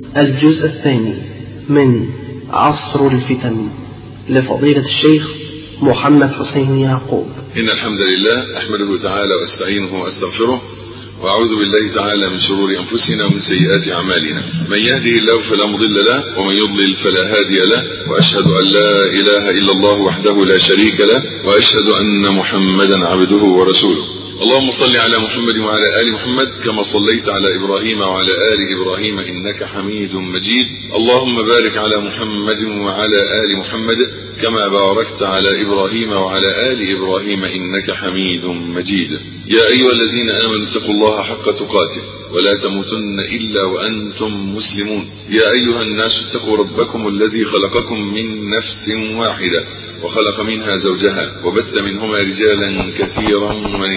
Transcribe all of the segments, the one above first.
الجزء الثاني من عصر الفتن لفضيلة الشيخ محمد حسين يعقوب إن الحمد لله أحمده تعالى وأستعينه وأستغفره وأعوذ بالله تعالى من شرور أنفسنا ومن سيئات أعمالنا من يهده الله فلا مضل له ومن يضلل فلا هادي له وأشهد أن لا إله إلا الله وحده لا شريك له وأشهد أن محمدا عبده ورسوله اللهم صل على محمد وعلى آل محمد كما صليت على إبراهيم وعلى آل إبراهيم إنك حميد مجيد اللهم بارك على محمد وعلى آل محمد كما باركت على إبراهيم وعلى آل إبراهيم إنك حميد مجيد يا أيها الذين آمنوا اتقوا الله حق تقاته ولا تموتن إلا وأنتم مسلمون يا أيها الناس اتقوا ربكم الذي خلقكم من نفس واحدة وخلق منها زوجها وبث منهما رجالا كثيرا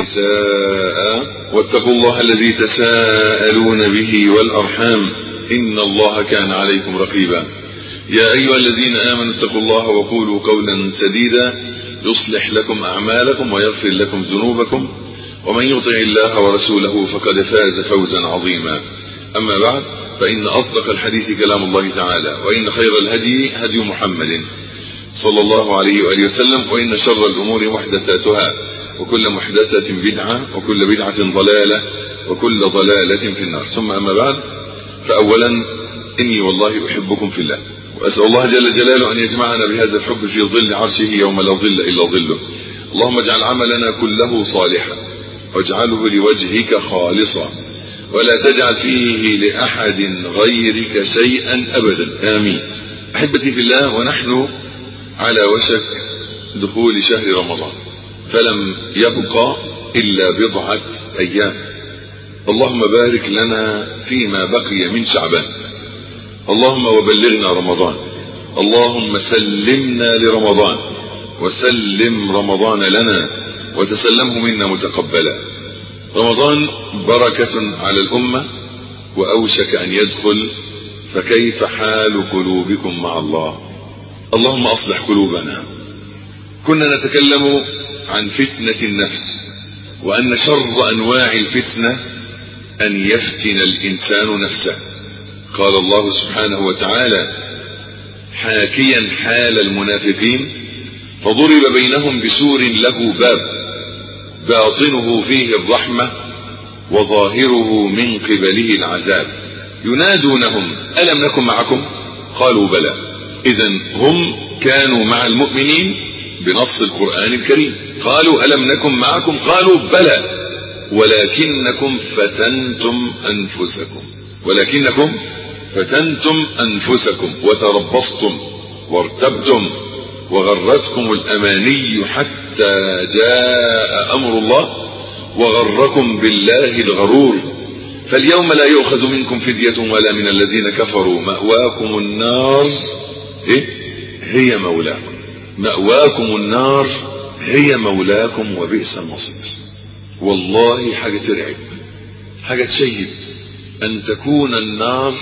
ونساء واتقوا الله الذي تساءلون به والأرحام إن الله كان عليكم رقيبا يا أيها الذين آمنوا اتقوا الله وقولوا قولا سديدا يصلح لكم أعمالكم ويغفر لكم ذنوبكم ومن يطع الله ورسوله فقد فاز فوزا عظيما أما بعد فإن أصدق الحديث كلام الله تعالى وإن خير الهدي هدي محمد صلى الله عليه وآله وسلم وإن شر الأمور محدثاتها وكل محدثة بدعة وكل بدعة ضلالة وكل ضلالة في النار ثم أما بعد فأولا إني والله أحبكم في الله وأسأل الله جل جلاله أن يجمعنا بهذا الحب في ظل عرشه يوم لا ظل إلا ظله اللهم اجعل عملنا كله صالحا واجعله لوجهك خالصا ولا تجعل فيه لأحد غيرك شيئا أبدا آمين أحبتي في الله ونحن على وشك دخول شهر رمضان فلم يبقى إلا بضعة أيام اللهم بارك لنا فيما بقي من شعبان اللهم وبلغنا رمضان اللهم سلمنا لرمضان وسلم رمضان لنا وتسلمه منا متقبلا رمضان بركة على الأمة وأوشك أن يدخل فكيف حال قلوبكم مع الله اللهم أصلح قلوبنا كنا نتكلم عن فتنة النفس وأن شر أنواع الفتنة أن يفتن الإنسان نفسه قال الله سبحانه وتعالى حاكيا حال المنافقين فضرب بينهم بسور له باب باطنه فيه الرحمة وظاهره من قبله العذاب ينادونهم ألم نكن معكم قالوا بلى إذا هم كانوا مع المؤمنين بنص القرآن الكريم قالوا ألم نكن معكم قالوا بلى ولكنكم فتنتم أنفسكم ولكنكم فتنتم أنفسكم وتربصتم وارتبتم وغرتكم الأماني حتى جاء أمر الله وغركم بالله الغرور فاليوم لا يؤخذ منكم فدية ولا من الذين كفروا مأواكم النار إيه؟ هي مولاكم مأواكم النار هي مولاكم وبئس المصير والله حاجة ترعب حاجة تشيب أن تكون النار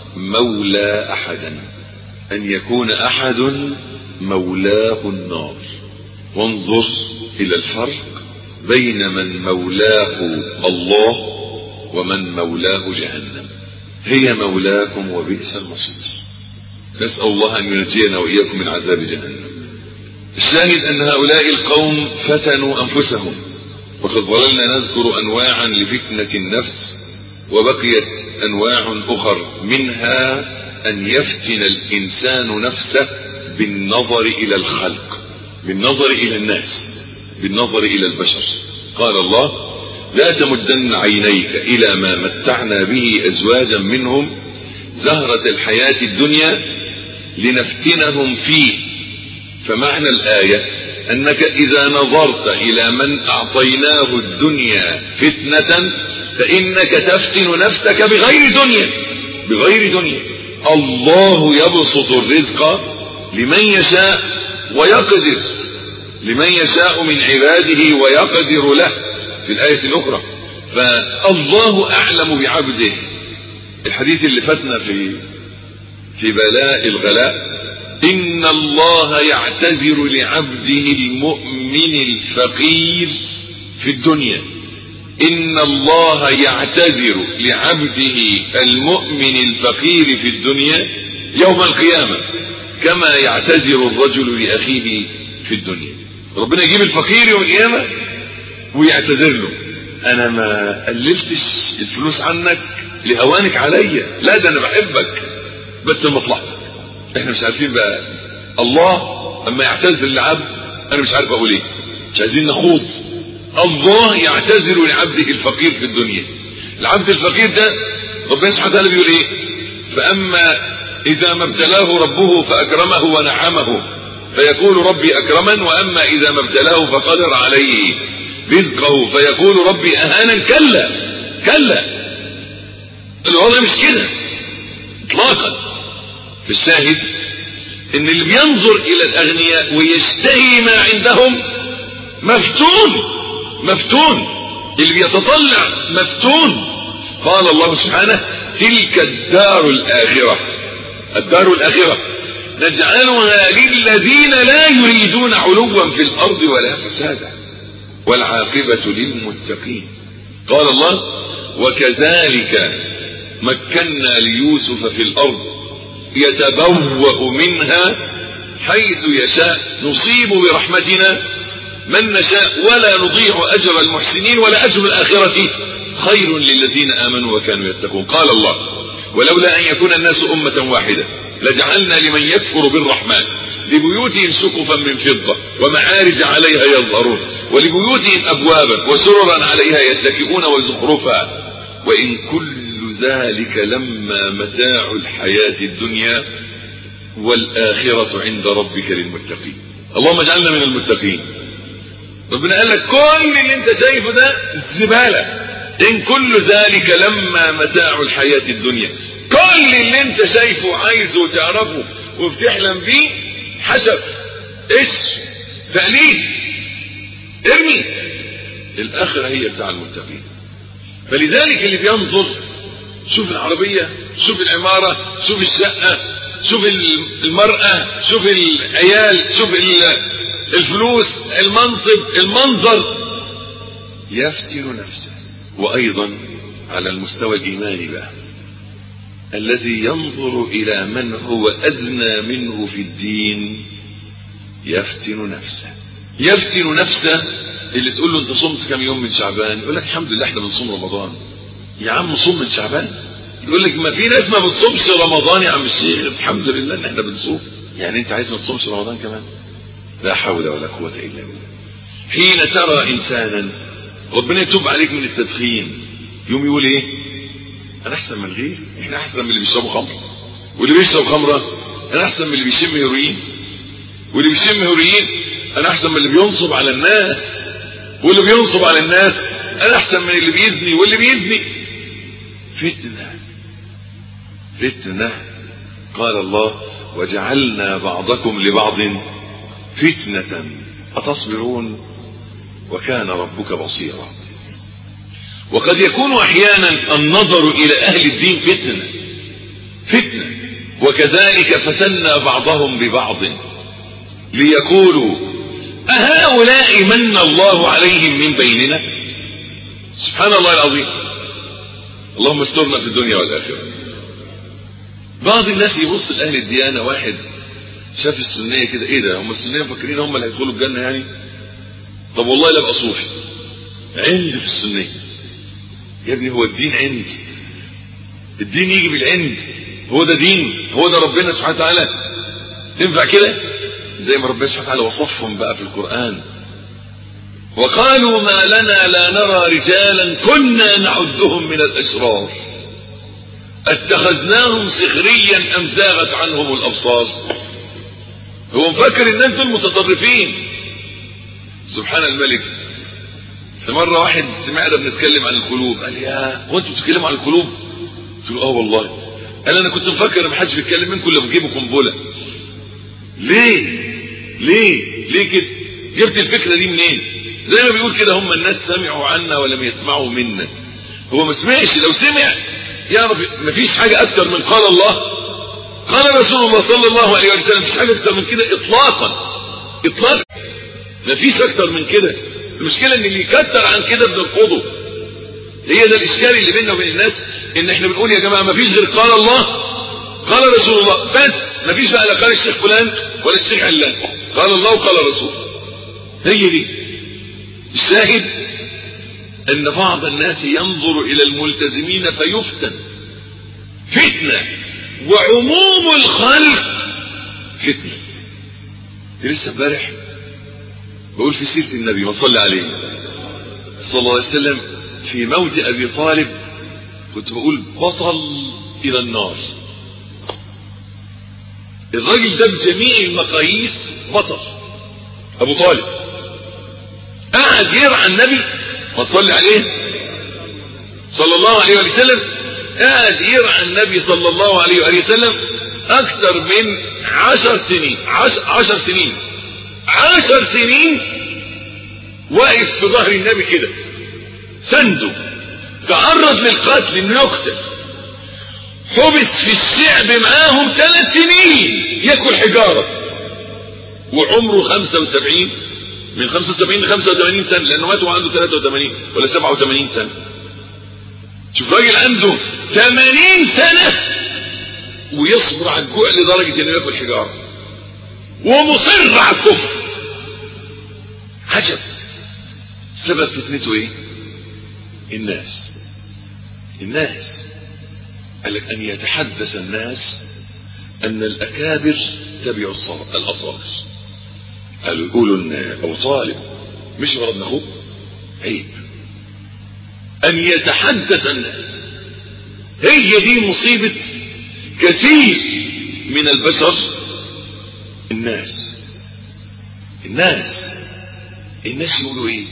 مولى أحدا أن يكون أحد مولاه النار وانظر إلى الفرق بين من مولاه الله ومن مولاه جهنم هي مولاكم وبئس المصير نسأل الله أن ينجينا وإياكم من عذاب جهنم الشاهد أن هؤلاء القوم فتنوا أنفسهم وقد ظللنا نذكر أنواعا لفتنة النفس وبقيت أنواع أخر منها أن يفتن الإنسان نفسه بالنظر إلى الخلق بالنظر إلى الناس بالنظر إلى البشر قال الله لا تمدن عينيك إلى ما متعنا به أزواجا منهم زهرة الحياة الدنيا لنفتنهم فيه فمعنى الآية أنك إذا نظرت إلى من أعطيناه الدنيا فتنة فإنك تفتن نفسك بغير دنيا بغير دنيا الله يبسط الرزق لمن يشاء ويقدر لمن يشاء من عباده ويقدر له في الآية الأخرى فالله أعلم بعبده الحديث اللي فاتنا في في بلاء الغلاء إن الله يعتذر لعبده المؤمن الفقير في الدنيا إن الله يعتذر لعبده المؤمن الفقير في الدنيا يوم القيامة كما يعتذر الرجل لأخيه في الدنيا ربنا يجيب الفقير يوم القيامة ويعتذر له أنا ما ألفتش الفلوس عنك لهوانك عليا لا ده أنا بحبك بس لمصلحتك احنا مش عارفين بقى الله اما يعتذر للعبد انا مش عارف اقول ايه مش عايزين نخوض الله يعتذر لعبده الفقير في الدنيا العبد الفقير ده ربنا سبحانه وتعالى بيقول ايه فاما اذا ما ابتلاه ربه فاكرمه ونعمه فيقول ربي اكرمن واما اذا ما ابتلاه فقدر عليه رزقه فيقول ربي اهانا كلا كلا الوضع مش كده اطلاقا في الشاهد ان اللي بينظر الى الاغنياء ويشتهي ما عندهم مفتون مفتون اللي بيتطلع مفتون قال الله سبحانه تلك الدار الاخرة الدار الاخرة نجعلها للذين لا يريدون علوا في الارض ولا فسادا والعاقبة للمتقين قال الله وكذلك مكنا ليوسف في الارض يتبوأ منها حيث يشاء نصيب برحمتنا من نشاء ولا نضيع أجر المحسنين ولا أجر الآخرة خير للذين آمنوا وكانوا يتقون قال الله ولولا أن يكون الناس أمة واحدة لجعلنا لمن يكفر بالرحمن لبيوتهم سقفا من فضة ومعارج عليها يظهرون ولبيوتهم أبوابا وسررا عليها يتكئون وزخرفا وإن كل ذلك لما متاع الحياة الدنيا والآخرة عند ربك للمتقين اللهم اجعلنا من المتقين ربنا قال لك كل اللي انت شايفه ده زبالة ان كل ذلك لما متاع الحياة الدنيا كل اللي انت شايفه وعايزه وتعرفه وبتحلم بيه حشف ايش تقليد ارمي الاخرة هي بتاع المتقين فلذلك اللي بينظر شوف العربية شوف العمارة شوف الشقة شوف المرأة شوف العيال شوف الفلوس المنصب المنظر يفتن نفسه وأيضا على المستوى الإيماني بقى الذي ينظر إلى من هو أدنى منه في الدين يفتن نفسه يفتن نفسه اللي تقول له انت صمت كم يوم من شعبان يقول لك الحمد لله احنا بنصوم رمضان يا عم صوم من شعبان يقول لك ما في ناس ما بتصومش رمضان يا عم الشيخ الحمد لله ان احنا بنصوم يعني انت عايز ما تصومش رمضان كمان لا حول ولا قوة الا بالله حين ترى انسانا ربنا يتوب عليك من التدخين يوم يقول ايه انا احسن من غيري احنا احسن من اللي بيشربوا خمر واللي بيشرب خمرة انا احسن من اللي بيشم هيروين واللي بيشم هيروين انا احسن من اللي بينصب على الناس واللي بينصب على الناس انا احسن من اللي بيزني واللي بيزني فتنة فتنة قال الله وجعلنا بعضكم لبعض فتنة أتصبرون وكان ربك بصيرا وقد يكون أحيانا النظر إلى أهل الدين فتنة فتنة وكذلك فتنا بعضهم ببعض ليقولوا أهؤلاء من الله عليهم من بيننا سبحان الله العظيم اللهم استرنا في الدنيا والآخرة بعض الناس يبص لأهل الديانة واحد شاف السنية كده ايه ده هم السنية مفكرين هم اللي هيدخلوا الجنة يعني طب والله لا ابقى صوفي عند في السنية يا ابني هو الدين عند الدين يجي بالعند هو ده دين هو ده ربنا سبحانه وتعالى تنفع كده زي ما ربنا سبحانه وتعالى وصفهم بقى في القرآن وقالوا ما لنا لا نرى رجالا كنا نعدهم من الأشرار اتخذناهم سخريا أم زاغت عنهم الأبصار هو مفكر ان انتم المتطرفين سبحان الملك في مرة واحد سمعنا بنتكلم عن القلوب قال يا هو انتوا بتتكلموا عن القلوب قلت له اه والله قال انا كنت مفكر ما حدش بيتكلم منكم الا بجيبوا قنبله ليه ليه ليه كده جبت الفكره دي منين زي ما بيقول كده هم الناس سمعوا عنا ولم يسمعوا منا هو ما سمعش لو سمع يعرف ما فيش حاجه اكثر من قال الله قال رسول الله صلى الله عليه وسلم مفيش حاجه اكثر من كده اطلاقا اطلاقا مفيش اكثر من كده المشكله ان اللي يكتر عن كده بنرفضه هي ده الاشكال اللي بيننا وبين الناس ان احنا بنقول يا جماعه ما فيش غير قال الله قال رسول الله بس ما فيش بقى لا قال الشيخ فلان ولا الشيخ علان قال الله وقال الرسول هي دي الشاهد ان بعض الناس ينظر الى الملتزمين فيفتن فتنه وعموم الخلق فتنه لسه امبارح بقول في سيره النبي ما صلى عليه صلى الله عليه وسلم في موت ابي طالب كنت بقول بطل الى النار الراجل ده بجميع المقاييس بطل ابو طالب قعد يرعى النبي ما تصلي عليه صلى الله عليه وسلم قعد يرعى النبي صلى الله عليه وسلم اكثر من عشر سنين عشر, عشر سنين عشر سنين واقف في ظهر النبي كده سنده تعرض للقتل انه يقتل حبس في الشعب معاهم ثلاث سنين ياكل حجارة وعمره 75 من 75 ل 85 سنة لانه مات وعنده 83 ولا 87 سنة شوف راجل عنده 80 سنة ويصبر على الجوع لدرجة انه ياكل حجارة ومصر على الكفر عجب سبب فتنته ايه الناس الناس قال لك ان يتحدث الناس ان الاكابر تبعوا الاصاغر قالوا يقولوا ان ابو طالب مش ولد اخوه عيب ان يتحدث الناس هي دي مصيبة كثير من البشر الناس الناس الناس يقولوا ايه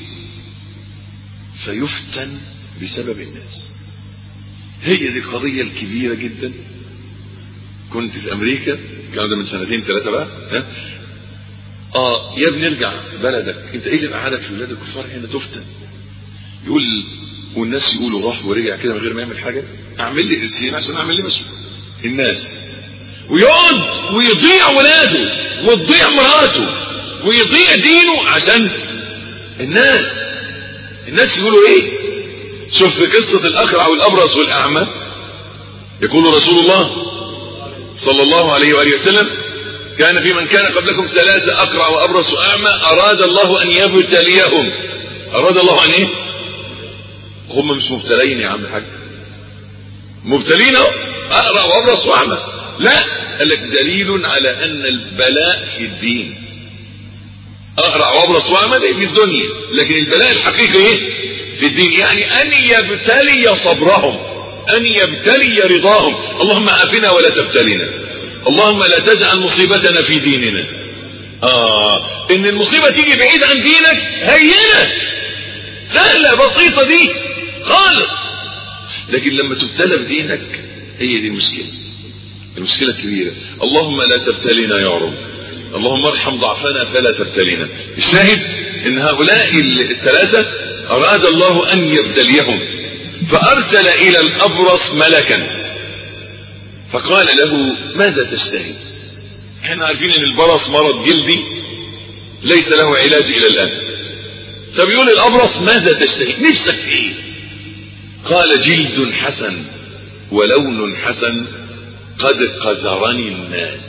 فيفتن بسبب الناس هي دي القضية الكبيرة جدا كنت في امريكا الكلام ده من سنتين ثلاثة بقى ها اه يا ابني ارجع بلدك انت ايه اللي قعدك في بلاد الكفار هنا تفتن يقول والناس يقولوا راح ورجع كده من غير ما يعمل حاجة اعمل لي قرشين عشان اعمل لي مسؤول الناس ويقعد ويضيع ولاده وتضيع مراته ويضيع دينه عشان الناس الناس يقولوا ايه شوف في قصة الاخرع والابرص والاعمى يقول رسول الله صلى الله عليه وآله وسلم كان في من كان قبلكم ثلاثة أقرع وأبرص وأعمى أراد الله أن يبتليهم أراد الله أن إيه هم مش مبتلين يا عم الحاج مبتلين أقرع وأبرص وأعمى لا قال لك دليل على أن البلاء في الدين أقرع وأبرص وأعمى ده في الدنيا لكن البلاء الحقيقي إيه في الدين يعني أن يبتلي صبرهم أن يبتلي رضاهم اللهم عافنا ولا تبتلنا اللهم لا تجعل مصيبتنا في ديننا آه إن المصيبة تيجي بعيد عن دينك هينة سهلة بسيطة دي خالص لكن لما تبتلى بدينك هي دي المشكلة المشكلة الكبيرة اللهم لا تبتلنا يا رب اللهم ارحم ضعفنا فلا تبتلنا الشاهد ان هؤلاء الثلاثة اراد الله ان يبتليهم فارسل الى الابرص ملكا فقال له ماذا تشتهي احنا عارفين ان البرص مرض جلدي ليس له علاج الى الان فبيقول الابرص ماذا تشتهي نفسك في ايه قال جلد حسن ولون حسن قد قذرني الناس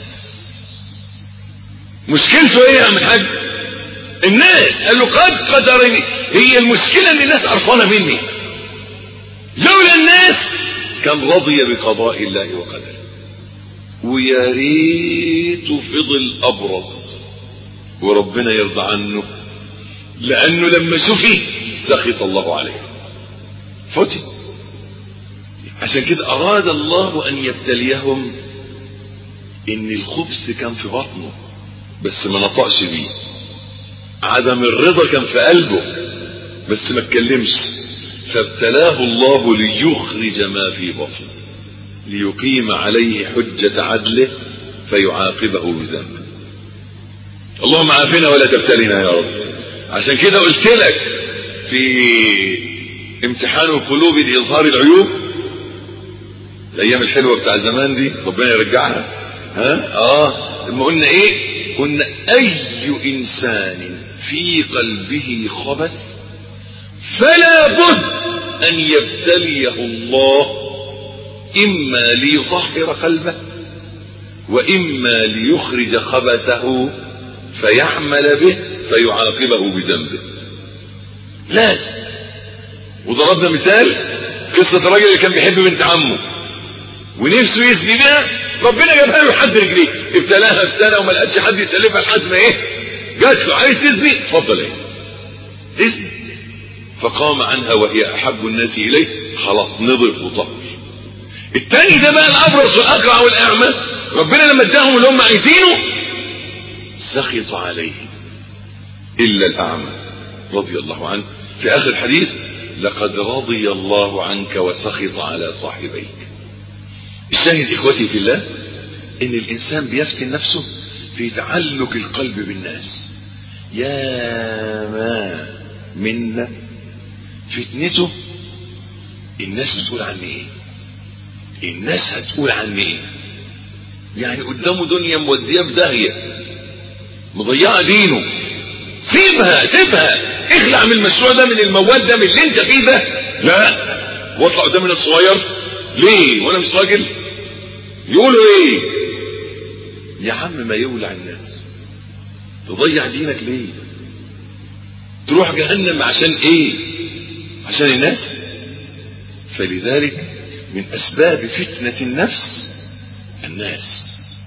مشكلته ايه يا عم الحاج الناس قال له قد قدرني هي المشكله ان الناس قرفانه مني لولا الناس كان رضي بقضاء الله وقدره ويا ريت فضل ابرص وربنا يرضى عنه لانه لما شفي سخط الله عليه فتن عشان كده اراد الله ان يبتليهم ان الخبث كان في بطنه بس ما نطقش بيه عدم الرضا كان في قلبه بس ما اتكلمش فابتلاه الله ليخرج ما في بطنه ليقيم عليه حجة عدله فيعاقبه بذنبه اللهم عافنا ولا تبتلنا يا رب عشان كده قلت لك في امتحان القلوب لإظهار العيوب الأيام الحلوة بتاع زمان دي ربنا يرجعها ها اه لما قلنا ايه قلنا اي انسان في قلبه خبث فلا بد أن يبتليه الله إما ليطهر قلبه وإما ليخرج خبثه فيعمل به فيعاقبه بذنبه لازم وضربنا مثال قصة الراجل اللي كان بيحب بنت عمه ونفسه يزني بيها ربنا جابها له لحد رجليه ابتلاها في سنة وما لقتش حد يسلفها لحد ما ايه جات له عايز تزني اتفضل ايه ازني فقام عنها وهي احب الناس اليه خلاص نضف وطهر التاني ده بقى الابرص والاقرع والاعمى ربنا لما اداهم اللي هم عايزينه سخط عليهم الا الاعمى رضي الله عنه في اخر الحديث لقد رضي الله عنك وسخط على صاحبيك الشاهد اخوتي في الله ان الانسان بيفتن نفسه في تعلق القلب بالناس يا ما منا فتنته الناس بتقول عني ايه الناس هتقول عني ايه يعني قدامه دنيا موديه بداهيه مضيعه دينه سيبها سيبها اخلع من المشروع ده من الموال ده من اللي انت فيه ده لا واطلع قدام الناس صغير ليه وانا مش راجل يقولوا ايه يا عم ما يولع الناس تضيع دينك ليه تروح جهنم عشان ايه عشان الناس فلذلك من اسباب فتنة النفس الناس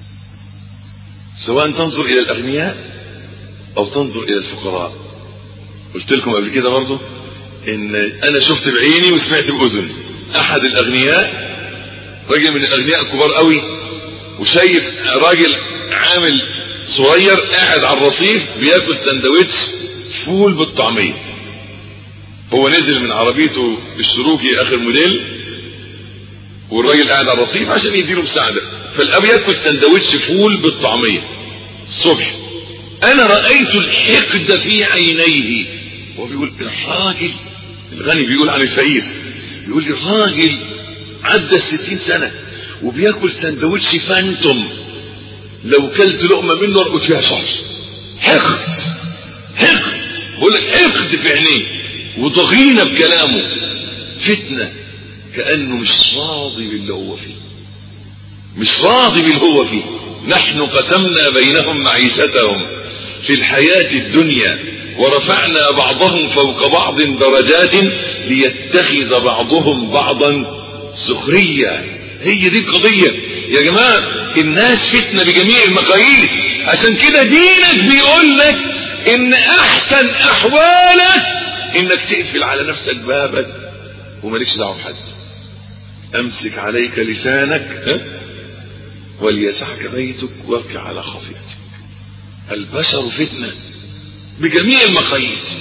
سواء تنظر الى الاغنياء او تنظر الى الفقراء قلت لكم قبل كده برضه ان انا شفت بعيني وسمعت باذني احد الاغنياء راجل من الاغنياء الكبار قوي وشايف راجل عامل صغير قاعد على الرصيف بياكل سندوتش فول بالطعميه هو نزل من عربيته الشروكي اخر موديل والراجل قاعد على الرصيف عشان يديله مساعده فالاب ياكل سندوتش فول بالطعميه الصبح انا رايت الحقد في عينيه وهو بيقول الراجل الغني بيقول عن الفقير بيقول لي الراجل عدى الستين سنة وبياكل سندوتش فانتوم لو كلت لقمة منه ارقد فيها شهر حقد حقد بقول لك حقد في عينيه وضغينة بكلامه فتنة كأنه مش راضي باللي هو فيه مش راضي باللي هو فيه نحن قسمنا بينهم معيشتهم في الحياة الدنيا ورفعنا بعضهم فوق بعض درجات ليتخذ بعضهم بعضا سخرية هي دي القضية يا جماعة الناس فتنة بجميع المقاييس عشان كده دينك بيقول لك ان احسن احوالك انك تقفل على نفسك بابك ومالكش دعوه بحد امسك عليك لسانك ها؟ وليسعك بيتك وابكي على خطيئتك البشر فتنة بجميع المقاييس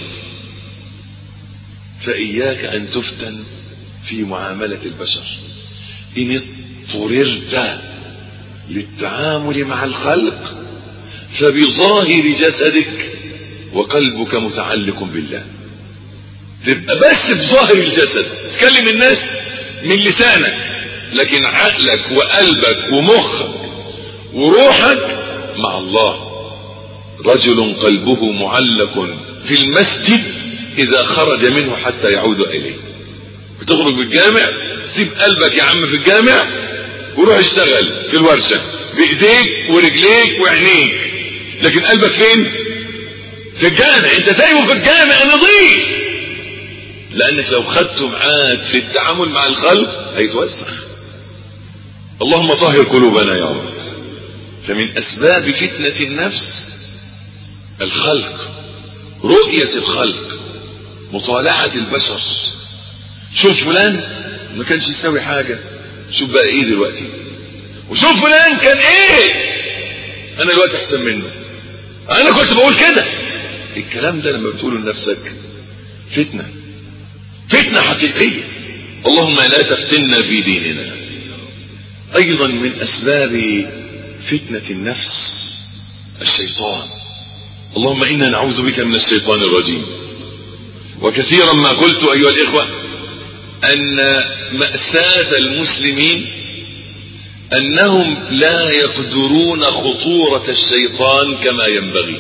فإياك أن تفتن في معاملة البشر إن اضطررت للتعامل مع الخلق فبظاهر جسدك وقلبك متعلق بالله تبقى بس بظاهر الجسد تكلم الناس من لسانك لكن عقلك وقلبك ومخك وروحك مع الله رجل قلبه معلق في المسجد اذا خرج منه حتى يعود اليه بتخرج من الجامع سيب قلبك يا عم في الجامع وروح اشتغل في الورشة بايديك ورجليك وعينيك لكن قلبك فين في الجامع انت سايبه في الجامع نظيف لانك لو خدته معاك في التعامل مع الخلق هيتوسخ اللهم طهر قلوبنا يا رب فمن اسباب فتنة النفس الخلق رؤية الخلق مطالعة البشر شوف فلان ما كانش يساوي حاجة شوف بقى ايه دلوقتي وشوف فلان كان ايه انا دلوقتي احسن منه انا كنت بقول كده الكلام ده لما بتقوله لنفسك فتنة فتنة حقيقية اللهم لا تفتنا في ديننا ايضا من اسباب فتنة النفس الشيطان اللهم انا نعوذ بك من الشيطان الرجيم وكثيرا ما قلت ايها الاخوة ان مأساة المسلمين انهم لا يقدرون خطورة الشيطان كما ينبغي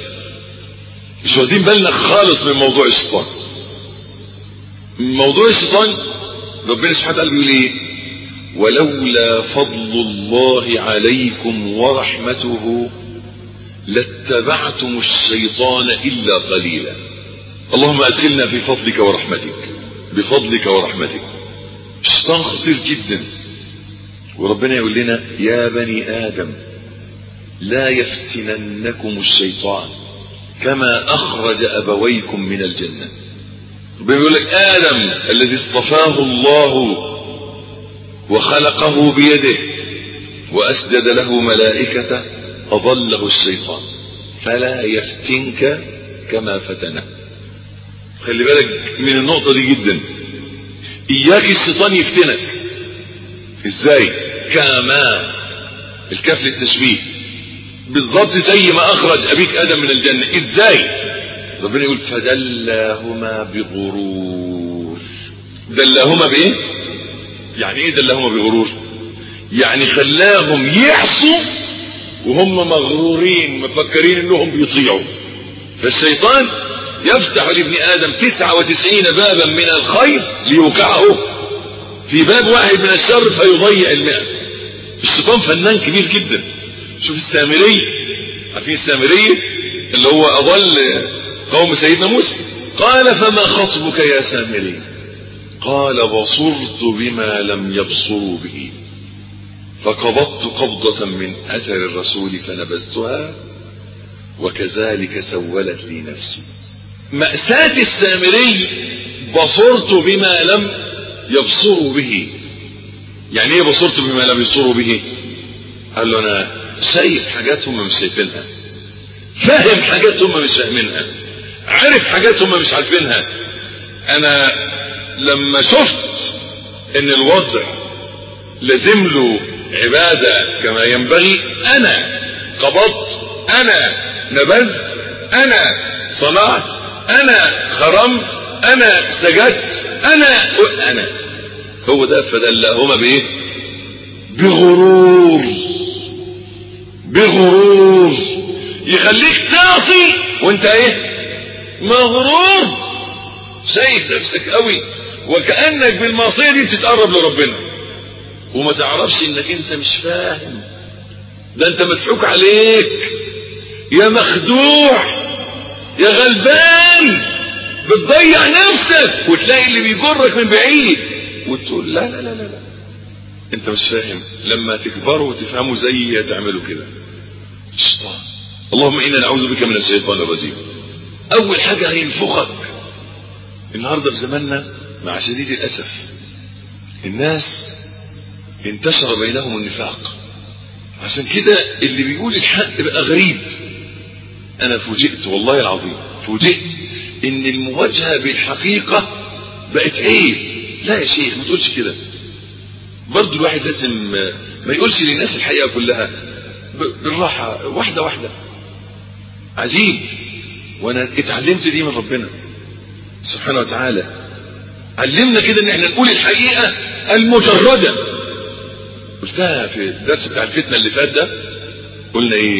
مش واخدين بالنا خالص من موضوع الشيطان موضوع الشيطان ربنا سبحانه وتعالى بيقول ايه ولولا فضل الله عليكم ورحمته لاتبعتم الشيطان الا قليلا اللهم ادخلنا في فضلك ورحمتك بفضلك ورحمتك الشيطان خطير جدا وربنا يقول لنا يا بني ادم لا يفتننكم الشيطان كما اخرج ابويكم من الجنه ربنا يقول لك ادم الذي اصطفاه الله وخلقه بيده واسجد له ملائكته اضله الشيطان فلا يفتنك كما فتنه خلي بالك من النقطه دي جدا اياك الشيطان يفتنك ازاي كما الكاف للتشبيه بالظبط زي ما اخرج ابيك ادم من الجنه ازاي ربنا يقول فدلاهما بغرور دلاهما بايه يعني ايه دلاهما بغرور يعني خلاهم يعصوا وهم مغرورين مفكرين انهم بيطيعوا فالشيطان يفتح لابن ادم تسعة وتسعين بابا من الخير ليوقعه في باب واحد من الشر فيضيع المئة الشيطان فنان كبير جدا شوف السامري عارفين السامري اللي هو اضل قوم سيدنا موسى قال فما خطبك يا سامري قال بصرت بما لم يبصروا به فقبضت قبضة من اثر الرسول فنبذتها وكذلك سولت لي نفسي مأساة السامري بصرت بما لم يبصروا به يعني ايه بصرت بما لم يبصروا به قال له انا شايف حاجات هم مش شايفينها فاهم حاجات هم مش فاهمينها عارف حاجات هم مش عارفينها انا لما شفت ان الوضع لازم له عبادة كما ينبغي انا قبضت انا نبذت انا صنعت انا خرمت انا سجدت انا انا هو ده فدلهما بايه بغرور بغرور يخليك تعصي وانت ايه مغرور شايف نفسك قوي وكأنك بالمعصية دي بتتقرب لربنا وما تعرفش انك انت مش فاهم ده انت مضحوك عليك يا مخدوع يا غلبان بتضيع نفسك وتلاقي اللي بيجرك من بعيد وتقول لا لا لا لا, لا. انت مش فاهم لما تكبروا وتفهموا زي تعملوا كده الشيطان اللهم انا نعوذ بك من الشيطان الرجيم اول حاجة هينفخك النهاردة في زماننا مع شديد الاسف الناس انتشر بينهم النفاق عشان كده اللي بيقول الحق بقى غريب انا فوجئت والله العظيم فوجئت ان المواجهة بالحقيقة بقت عيب لا يا شيخ ما تقولش كده برضو الواحد لازم ما يقولش للناس الحقيقة كلها بالراحة واحدة واحدة عجيب وانا اتعلمت دي من ربنا سبحانه وتعالى علمنا كده ان احنا نقول الحقيقة المجردة قلتها في الدرس بتاع الفتنة اللي فات ده قلنا ايه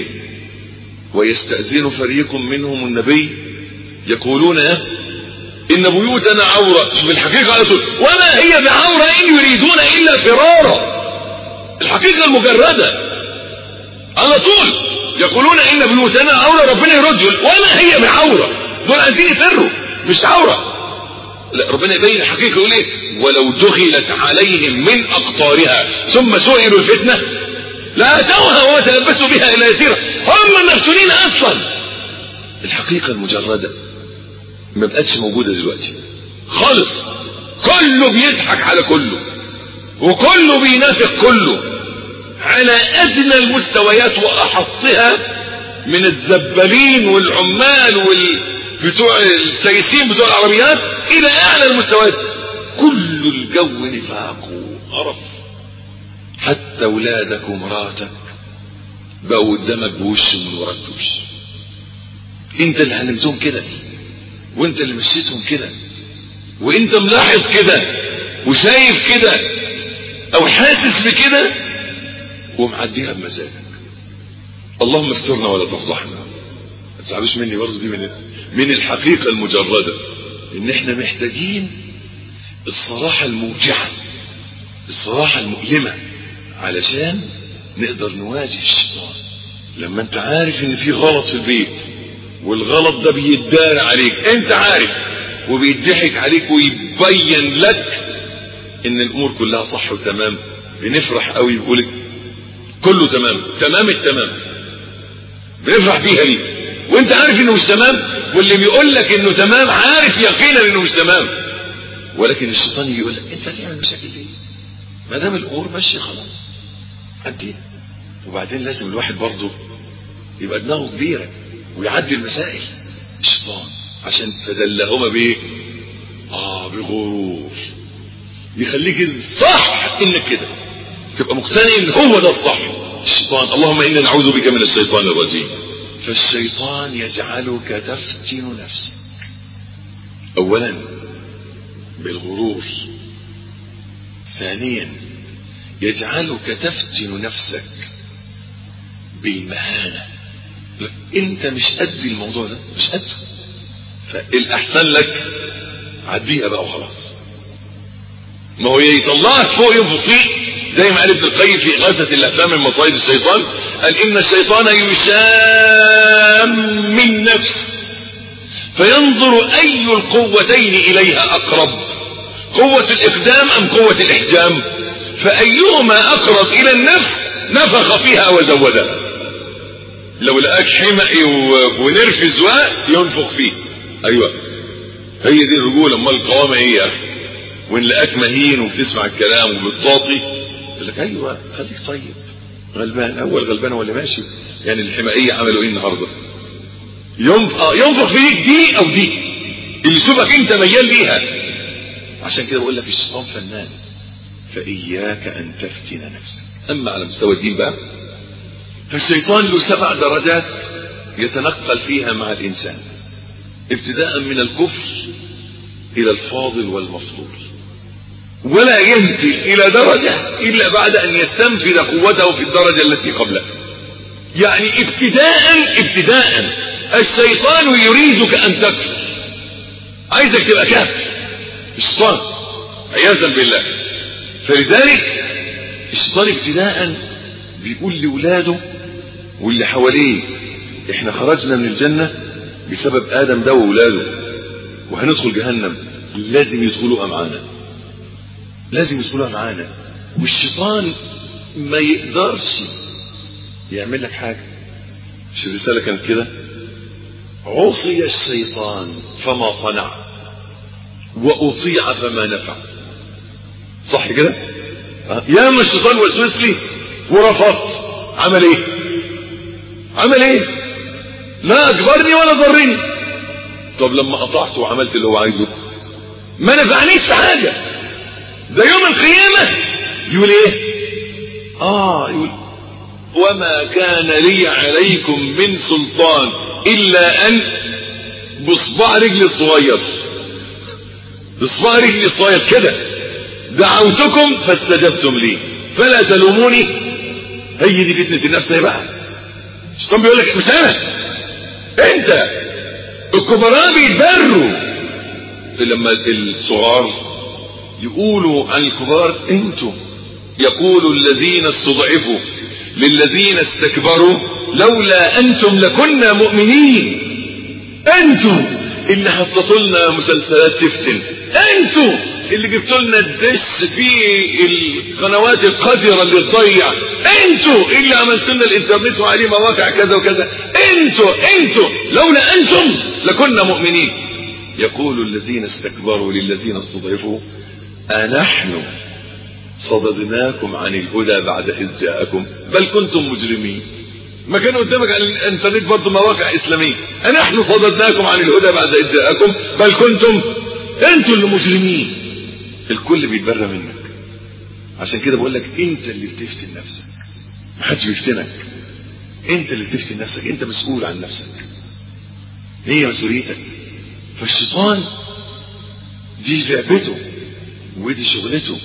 ويستأذن فريق منهم النبي يقولون ايه ان بيوتنا عورة شوف الحقيقة على طول وما هي بعورة ان يريدون الا فرارا الحقيقة المجردة على طول يقولون ان بيوتنا عورة ربنا يرد يقول وما هي بعورة دول عايزين يفروا مش عورة لا ربنا يبين الحقيقة يقول ايه ولو دخلت عليهم من اقطارها ثم سئلوا الفتنة لا اتوها وتلبسوا بها الى يسيرة هم مفتونين اصلا الحقيقة المجردة ما بقتش موجودة دلوقتي خالص كله بيضحك على كله وكله بينافق كله على ادنى المستويات واحطها من الزبالين والعمال وال بتوع السيسين بتوع العربيات الى اعلى المستويات كل الجو نفاق وقرف حتى ولادك ومراتك بقوا قدامك بوش من وراك بوش انت اللي علمتهم كده وانت اللي مشيتهم كده وانت ملاحظ كده وشايف كده او حاسس بكده ومعديها بمزاجك اللهم استرنا ولا تفضحنا ما تزعلوش مني برضه دي من من الحقيقه المجرده ان احنا محتاجين الصراحة الموجعة الصراحة المؤلمة علشان نقدر نواجه الشيطان لما انت عارف ان في غلط في البيت والغلط ده بيدار عليك انت عارف وبيضحك عليك ويبين لك ان الامور كلها صح وتمام بنفرح قوي يقولك كله تمام تمام التمام بنفرح بيها ليه وانت عارف انه مش تمام واللي بيقول لك انه تمام عارف يقينا انه مش تمام ولكن الشيطان يقول لك انت هتعمل مشاكل ليه ما دام الامور ماشيه خلاص عديها وبعدين لازم الواحد برضه يبقى دماغه كبيره ويعدي المسائل الشيطان عشان فدلهما بايه اه بغرور يخليك صح انك كده تبقى مقتنع ان هو ده الصح الشيطان اللهم انا نعوذ بك من الشيطان الرجيم فالشيطان يجعلك تفتن نفسك اولا بالغرور ثانيا يجعلك تفتن نفسك بالمهانة انت مش قد الموضوع ده مش قد فالاحسن لك عديها بقى وخلاص ما هو يطلعك فوق ينفخ فيك زي ما قال ابن القيم في إغاثة الأفهام من مصايد الشيطان قال إن الشيطان يشام من نفس فينظر أي القوتين إليها أقرب قوة الإقدام أم قوة الإحجام فأيهما أقرب إلى النفس نفخ فيها وزودها لو لقاك حمقي ونرفز ينفخ فيه أيوة هي دي الرجولة أمال القوامة إيه يا أخي وإن لقاك مهين وبتسمع الكلام وبتطاطي يقول لك أيوة خليك طيب غلبان أول غلبان ولا ماشي يعني الحمائية عملوا إيه النهاردة ينفخ, ينفخ فيك دي أو دي اللي يشوفك أنت ميال ليها عشان كده بقول لك الشيطان فنان فإياك أن تفتن نفسك أما على مستوى الدين بقى فالشيطان له سبع درجات يتنقل فيها مع الإنسان ابتداء من الكفر إلى الفاضل والمفضول ولا ينزل إلى درجة إلا بعد أن يستنفذ قوته في الدرجة التي قبلها يعني ابتداء ابتداء الشيطان يريدك أن تكفر عايزك تبقى كافر الشيطان عياذا بالله فلذلك الشيطان ابتداء بيقول لولاده واللي حواليه احنا خرجنا من الجنة بسبب آدم ده وولاده وهندخل جهنم لازم يدخلوها معانا لازم يدخلوها معانا والشيطان ما يقدرش يعمل لك حاجة مش الرسالة كانت كده عصي الشيطان فما صنع وأطيع فما نفع صح كده يا اما الشيطان وسوس لي ورفضت عمل ايه عمل ايه لا اجبرني ولا ضرني طب لما قطعت وعملت اللي هو عايزه ما نفعنيش في حاجه ده يوم القيامه يقول ايه اه يقول وما كان لي عليكم من سلطان الا ان بصباع رجلي الصغير بصباع رجلي الصغير كده دعوتكم فاستجبتم لي فلا تلوموني هي دي فتنة النفس ايه بقى الشيطان بيقول لك مش انا انت الكبراء بيتبروا لما الصغار يقولوا عن الكبار انتوا يقول الذين استضعفوا للذين استكبروا لولا انتم لكنا مؤمنين انتوا اللي حطيتوا لنا مسلسلات تفتن انتوا اللي جبتوا لنا الدش في القنوات القذرة اللي تضيع انتوا اللي عملتوا لنا الانترنت وعليه مواقع كذا وكذا انتوا انتوا لولا انتم لكنا مؤمنين يقول الذين استكبروا للذين استضعفوا أنحن صددناكم عن الهدى بعد إذ جاءكم بل كنتم مجرمين ما كان قدامك على الانترنت برضه مواقع إسلامية أنحن صددناكم عن الهدى بعد إذ جاءكم بل كنتم انتوا اللي مجرمين الكل بيتبرى منك عشان كده بقول لك انت اللي بتفتن نفسك محدش بيفتنك انت اللي بتفتن نفسك انت مسؤول عن نفسك هي مسؤوليتك فالشيطان دي لعبته ودي شغلته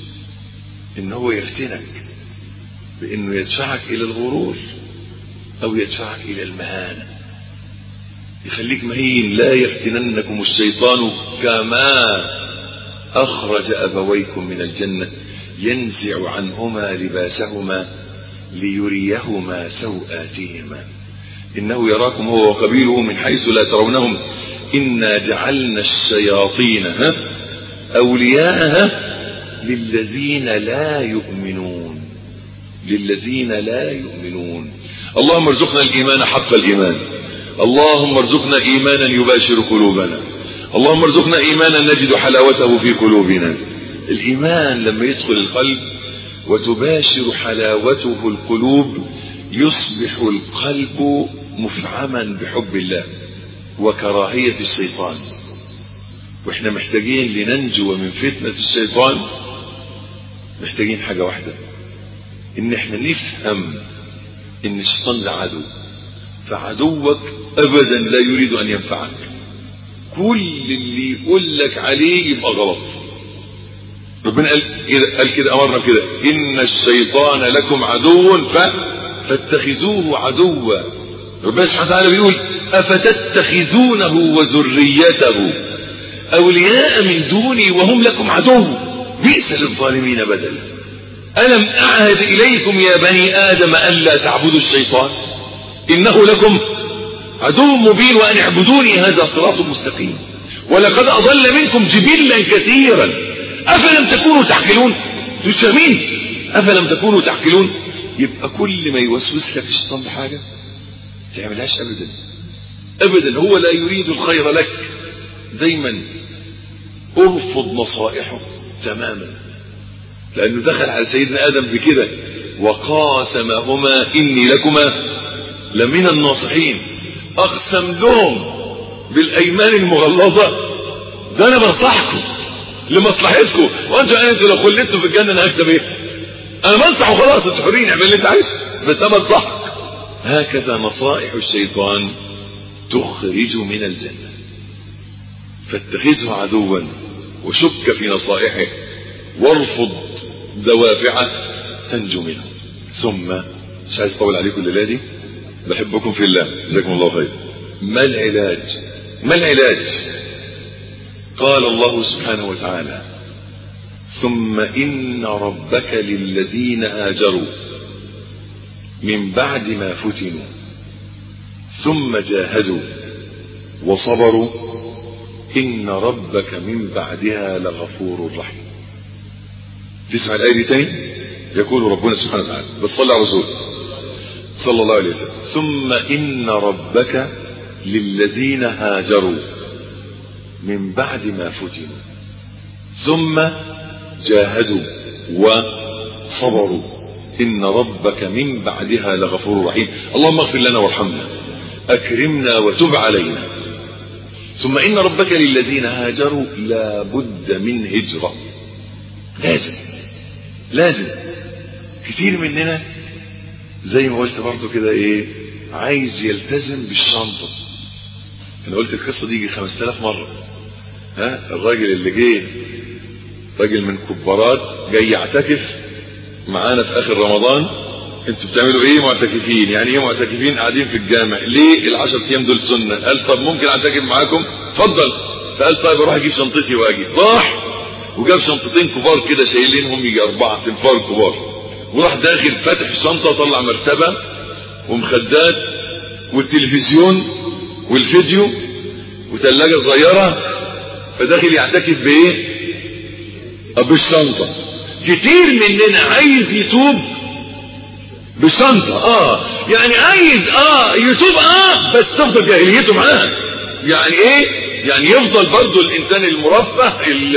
ان هو يفتنك بانه يدفعك الى الغرور او يدفعك الى المهانه يخليك مهين لا يفتننكم الشيطان كما أخرج أبويكم من الجنة ينزع عنهما لباسهما ليريهما سوآتهما إنه يراكم هو وقبيله من حيث لا ترونهم إنا جعلنا الشياطين ها أولياء للذين لا يؤمنون للذين لا يؤمنون اللهم ارزقنا الإيمان حق الإيمان اللهم ارزقنا إيمانا يباشر قلوبنا اللهم ارزقنا إيمانا نجد حلاوته في قلوبنا الإيمان لما يدخل القلب وتباشر حلاوته القلوب يصبح القلب مفعما بحب الله وكراهية الشيطان واحنا محتاجين لننجو من فتنة الشيطان محتاجين حاجة واحدة ان احنا نفهم ان الشيطان ده عدو فعدوك ابدا لا يريد ان ينفعك كل اللي يقول لك عليه يبقى غلط ربنا قال كده قال كده امرنا بكده ان الشيطان لكم عدو ف فاتخذوه عدوا ربنا سبحانه وتعالى بيقول افتتخذونه وذريته اولياء من دوني وهم لكم عدو بئس للظالمين بدلا الم اعهد اليكم يا بني ادم الا تعبدوا الشيطان انه لكم عدو مبين وان اعبدوني هذا صراط مستقيم ولقد اضل منكم جبلا كثيرا افلم تكونوا تعقلون مش فاهمين افلم تكونوا تعقلون يبقى كل ما يوسوس لك الشيطان بحاجه تعملهاش ابدا ابدا هو لا يريد الخير لك دايما ارفض نصائحه تماما لانه دخل على سيدنا ادم بكده وقاسمهما اني لكما لمن الناصحين اقسم لهم بالايمان المغلظه ده انا بنصحكم لمصلحتكم وانتوا انتوا لو خلدتوا في الجنه انا هكسب ايه انا بنصح وخلاص انتوا حرين اعمل اللي انت عايزه بس انا بنصحك هكذا نصائح الشيطان تخرج من الجنه فاتخذه عدوا وشك في نصائحه وارفض دوافعه تنجو منه ثم مش عايز اطول عليكم الليله دي بحبكم في الله جزاكم الله خير ما العلاج ما العلاج قال الله سبحانه وتعالى ثم إن ربك للذين هاجروا من بعد ما فتنوا ثم جاهدوا وصبروا إن ربك من بعدها لغفور رحيم تسمع الآية دي تاني يقول ربنا سبحانه وتعالى بس صلى على رسول صلى الله عليه وسلم ثم إن ربك للذين هاجروا من بعد ما فتنوا ثم جاهدوا وصبروا إن ربك من بعدها لغفور رحيم اللهم اغفر لنا وارحمنا أكرمنا وتب علينا ثم إن ربك للذين هاجروا لا بد من هجرة لازم لازم كتير مننا زي ما قلت برضه كده ايه عايز يلتزم بالشنطة انا قلت القصة دي 5000 مرة ها الراجل اللي جه راجل من كبارات جاي يعتكف معانا في اخر رمضان انتوا بتعملوا ايه معتكفين يعني ايه معتكفين قاعدين في الجامع ليه العشر ايام دول سنه قال طب ممكن اعتكف معاكم اتفضل فقال طيب اروح اجيب شنطتي واجي راح وجاب شنطتين كبار كده شايلينهم يجي اربعه تنفار كبار وراح داخل فاتح الشنطه وطلع مرتبه ومخدات والتلفزيون والفيديو وثلاجه صغيره فداخل يعتكف بايه بالشنطه كتير مننا عايز يتوب بالشنطه اه يعني عايز اه يتوب اه بس تفضل جاهليته معاه يعني ايه يعني يفضل برضه الانسان المرفه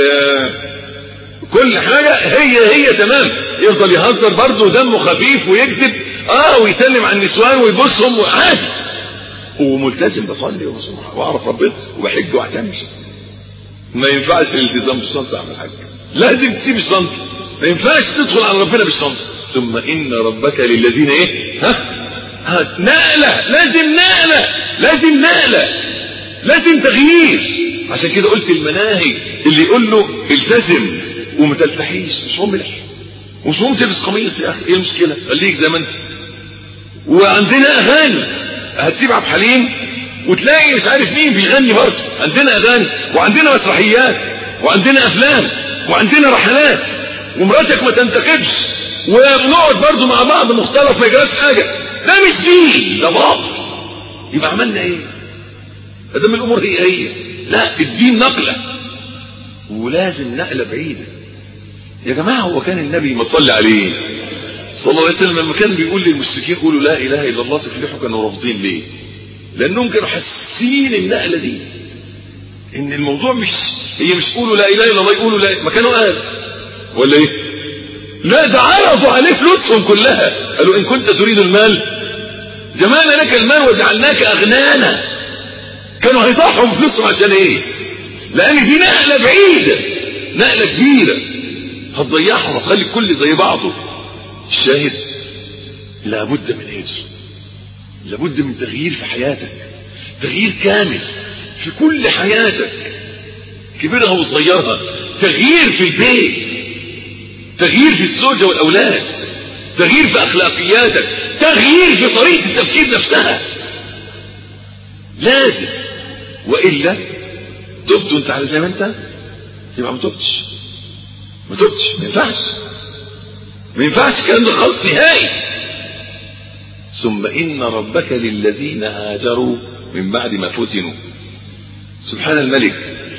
كل حاجة هي هي تمام يفضل يهزر برضه دمه خفيف ويكذب اه ويسلم على النسوان ويبصهم وعادي وملتزم بصلي واعرف ربنا وبحج واعتمر ما ينفعش الالتزام بالشنطه اعمل حاجه لازم تسيب الشنطه ما ينفعش تدخل على ربنا بالشنطه ثم ان ربك للذين ايه ها ها نقله لازم نقله لازم نقله لازم تغيير عشان كده قلت المناهي اللي يقول له التزم وما تلتحيش مش مهم لح مش مهم تلبس قميص يا اخي ايه المشكله خليك زي ما انت وعندنا اغاني هتسيب عبد الحليم وتلاقي مش عارف مين بيغني برضه عندنا اغاني وعندنا مسرحيات وعندنا افلام وعندنا رحلات ومراتك ما تنتقدش ونقعد برضه مع بعض مختلط ما يجراش حاجه ده مش دين ده باطل يبقى عملنا ايه؟ ادام الامور هي هي لا الدين نقله ولازم نقله بعيده يا جماعه هو كان النبي ما تصلي عليه صلى الله عليه وسلم لما كان بيقول للمشركين قولوا لا اله الا الله تفلحوا كانوا رافضين ليه؟ لانهم كانوا حاسين النقله دي ان الموضوع مش هي مش قولوا لا اله الا الله يقولوا لا ما كانوا قال ولا ايه؟ لا ده عرضوا عليه فلوسهم كلها قالوا ان كنت تريد المال جمعنا لك المال وجعلناك اغنانا كانوا هيضحوا بفلوسهم عشان ايه؟ لان دي نقله بعيده نقله كبيره هتضيعهم وتخلي الكل زي بعضه الشاهد لابد من هجر لابد من تغيير في حياتك تغيير كامل في كل حياتك كبيرها وصغيرها تغيير في البيت تغيير في الزوجة والأولاد تغيير في أخلاقياتك تغيير في طريقة التفكير نفسها لازم وإلا تبت انت على زي ما انت يبقى ما تبتش ما تبتش ما ينفعش ما ينفعش الكلام ده خالص نهائي ثم إن ربك للذين هاجروا من بعد ما فتنوا سبحان الملك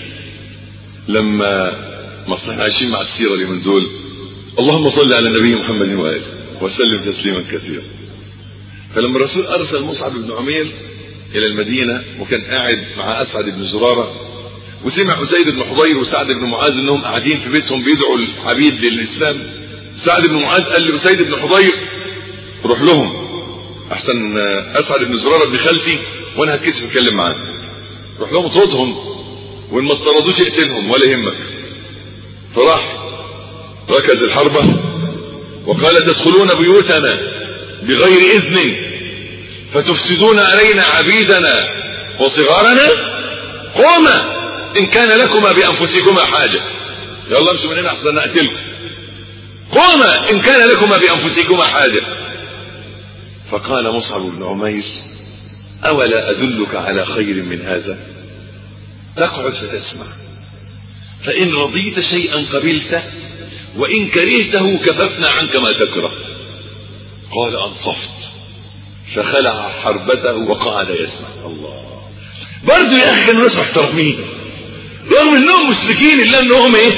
لما ما احنا عايشين مع السيرة اللي من دول اللهم صل على النبي محمد وآله وسلم تسليما كثيرا فلما الرسول أرسل مصعب بن عمير إلى المدينة وكان قاعد مع أسعد بن زرارة وسمع أسيد بن حضير وسعد بن معاذ انهم قاعدين في بيتهم بيدعوا الحبيب للإسلام سعد بن معاذ قال لأسيد بن حضير روح لهم احسن اسعد بن زراره ابن خالتي وانا هتكسف اتكلم معاه روح لهم اطردهم وان ما اطردوش اقتلهم ولا يهمك فراح ركز الحربة وقال تدخلون بيوتنا بغير اذن فتفسدون علينا عبيدنا وصغارنا قوما ان كان لكما بانفسكما حاجة يلا امشوا من هنا احسن نقتلكم قوما ان كان لكما بانفسكما حاجة فقال مصعب بن عمير أولا أدلك على خير من هذا تقعد فتسمع فإن رضيت شيئا قبلته وإن كرهته كففنا عنك ما تكره قال أنصفت فخلع حربته وقعد يسمع الله برضه يا أخي كانوا ناس محترمين رغم انهم مشركين الا انهم ايه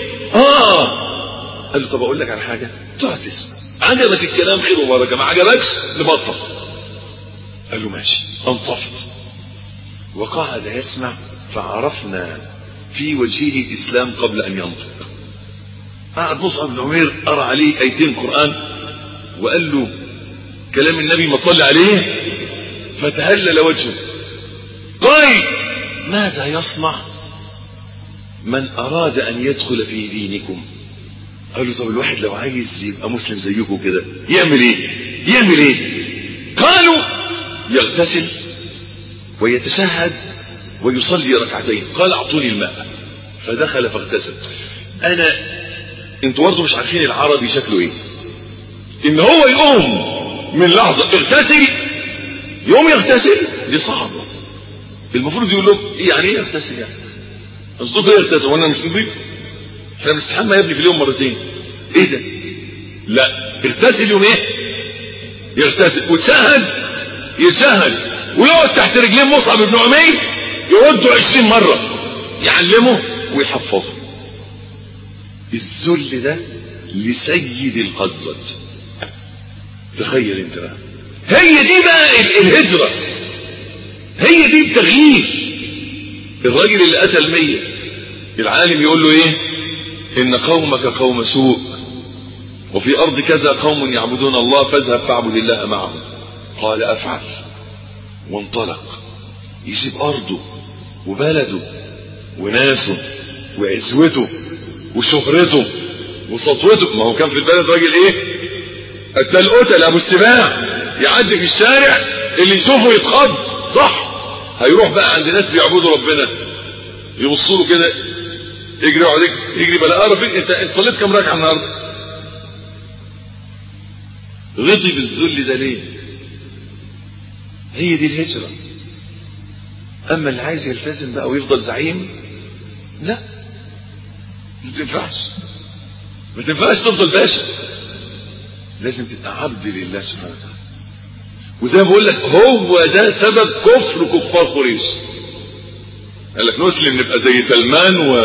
اه قال له طب اقول لك على حاجه تقعد تسمع عجبك الكلام خير وبركه ما عجبكش نبطل قال له ماشي انصفت وقعد يسمع فعرفنا في وجهه الاسلام قبل ان ينطق قعد مصعب بن عمير قرا عليه ايتين قران وقال له كلام النبي ما تصلي عليه فتهلل وجهه قال ماذا يصنع من اراد ان يدخل في دينكم قالوا طب الواحد لو عايز يبقى مسلم زيكم كده يعمل ايه يعمل ايه قالوا يغتسل ويتشهد ويصلي ركعتين قال اعطوني الماء فدخل فاغتسل انا انتوا برضه مش عارفين العربي شكله ايه ان هو يقوم من لحظه اغتسل يقوم يغتسل دي صعبه المفروض يقول لهم إيه يعني ايه يغتسل يعني قصدكم ايه يغتسل وانا مش نضيف احنا بنستحمى يا ابني في اليوم مرتين ايه ده لا اغتسل يوم ايه يغتسل وتشهد يتشهد ويقعد تحت رجلين مصعب بن عمير يودوا عشرين مرة يعلمه ويحفظه الذل ده لسيد الخزرج تخيل انت بقى هي دي بقى الهجرة هي دي التغيير الراجل اللي قتل مية العالم يقول له ايه ان قومك قوم سوء وفي ارض كذا قوم يعبدون الله فاذهب فاعبد الله معهم قال افعل وانطلق يسيب ارضه وبلده وناسه وعزوته وشهرته وسطوته ما هو كان في البلد راجل ايه قتل قتل ابو السباع يعدي في الشارع اللي يشوفه يتخض صح هيروح بقى عند ناس بيعبدوا ربنا يبصوا له كده يجري يقعد يجري بلا قرف انت انت صليت كام ركعه النهارده رضي بالذل ده ليه هي دي الهجره اما اللي عايز يلتزم بقى ويفضل زعيم لا ما تنفعش ما تنفعش تفضل باشا لازم تبقى عبد لله سبحانه وتعالى وزي ما بقول لك هو ده سبب كفر كفار قريش قال لك نسلم نبقى زي سلمان و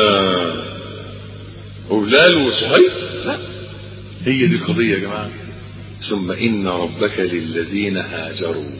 وبلال وصهيب لا هي دي القضيه يا جماعه ثم ان ربك للذين هاجروا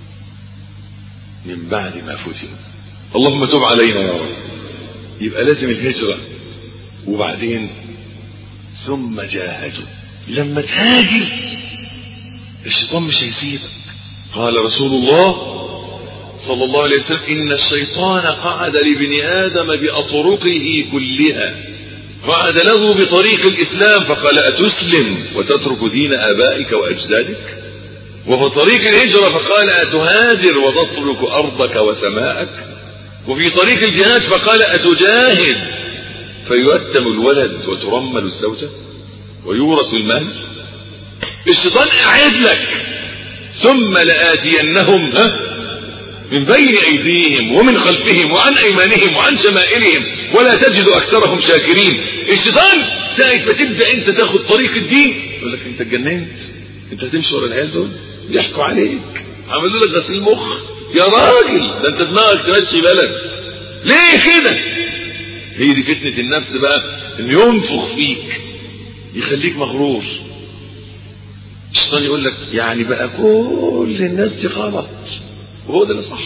من بعد ما فتنوا اللهم تب علينا يا رب يبقى لازم الهجره وبعدين ثم جاهدوا لما تهاجر الشيطان مش هيسيبك قال رسول الله صلى الله عليه وسلم إن الشيطان قعد لابن آدم بأطرقه كلها قعد له بطريق الإسلام فقال أتسلم وتترك دين آبائك وأجدادك وفي طريق الهجرة فقال أتهاجر وتترك أرضك وسماءك وفي طريق الجهاد فقال أتجاهد فيؤتم الولد وترمل الزوجة ويورث المال الشيطان قاعد لك ثم لآتينهم ها من بين أيديهم ومن خلفهم وعن أيمانهم وعن شمائلهم ولا تجد أكثرهم شاكرين الشيطان ساعة ما تبدأ أنت تاخد طريق الدين يقول لك أنت اتجننت أنت هتمشي ورا العيال دول يحكوا عليك عملوا لك غسيل مخ يا راجل ده أنت دماغك تمشي بلد ليه كده هي دي فتنة النفس بقى إنه ينفخ فيك يخليك مغرور الشيطان يقول لك يعني بقى كل الناس دي غلط وهو ده اللي صح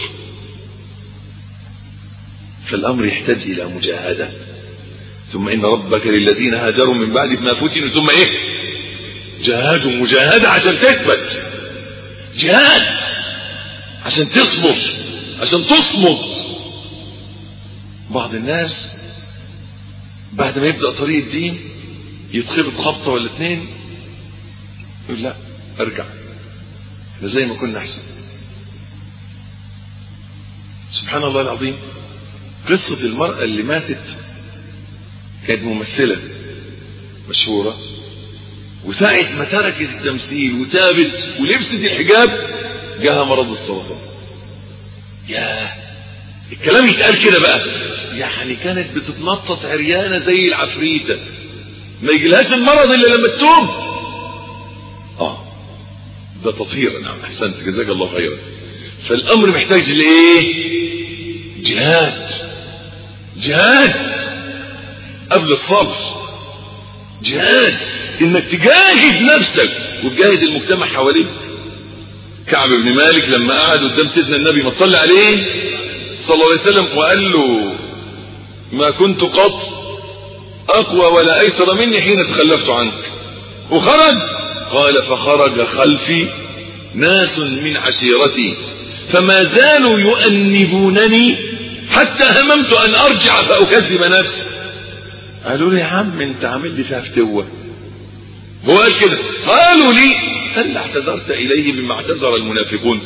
فالامر يحتاج الى مجاهده ثم ان ربك للذين هاجروا من بعد ما فتنوا ثم ايه جاهدوا مجاهده عشان تثبت جهاد عشان تصبر عشان تصمد بعض الناس بعد ما يبدا طريق الدين يتخبط خبطه ولا اتنين يقول لا ارجع ده زي ما كنا احسن سبحان الله العظيم قصة المرأة اللي ماتت كانت ممثلة مشهورة وساعة ما تركت التمثيل وتابت ولبست الحجاب جاها مرض السرطان ياه الكلام يتقال كده بقى يعني كانت بتتنطط عريانة زي العفريتة ما يجيلهاش المرض الا لما تتوب اه ده تطهير نعم احسنت جزاك الله خيرا فالامر محتاج لايه جهاد جهاد قبل الصبر جهاد انك تجاهد نفسك وتجاهد المجتمع حواليك كعب بن مالك لما قعد قدام سيدنا النبي ما تصلي عليه صلى الله عليه وسلم وقال له ما كنت قط اقوى ولا ايسر مني حين تخلفت عنك وخرج قال فخرج خلفي ناس من عشيرتي فما زالوا يؤنبونني حتى هممت ان ارجع فاكذب نفسي قالوا لي يا عم انت عامل لي فيها فتوه هو قال كده قالوا لي هل اعتذرت اليه بما اعتذر المنافقون